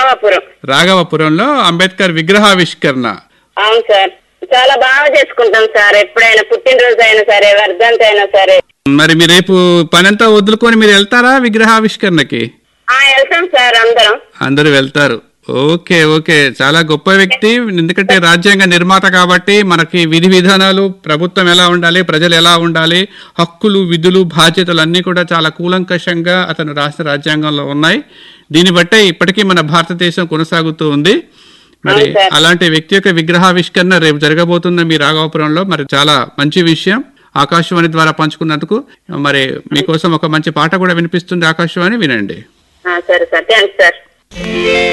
రాఘవాపురం రాఘవపురంలో అంబేద్కర్ విగ్రహావిష్కరణ అవును సార్ చాలా బాగా చేసుకుంటాం సార్ ఎప్పుడైనా పుట్టినరోజు అయినా సరే వర్ధంతి అయినా సరే మరి మీరు రేపు పనంతా వదులుకొని మీరు వెళ్తారా విగ్రహావిష్కరణకి ఆ వెళ్తాం సార్ అందరం అందరూ వెళ్తారు ఓకే ఓకే చాలా గొప్ప వ్యక్తి ఎందుకంటే రాజ్యాంగ నిర్మాత కాబట్టి మనకి విధి విధానాలు ప్రభుత్వం ఎలా ఉండాలి ప్రజలు ఎలా ఉండాలి హక్కులు విధులు బాధ్యతలు అన్నీ కూడా చాలా కూలంకషంగా అతను రాష్ట్ర రాజ్యాంగంలో ఉన్నాయి దీన్ని బట్టే ఇప్పటికీ మన భారతదేశం కొనసాగుతూ ఉంది మరి అవును సార్. అలాంటి వ్యక్తి యొక్క విగ్రహావిష్కరణ రేపు జరగబోతుంది మీ రాఘవపురంలో మరి చాలా మంచి విషయం ఆకాశవాణి ద్వారా పంచుకున్నందుకు మరి మీకోసం ఒక మంచి పాట కూడా వినిపిస్తుంది ఆకాశవాణి వినండి ఆ, సరే సార్ థ్యాంక్స్ సార్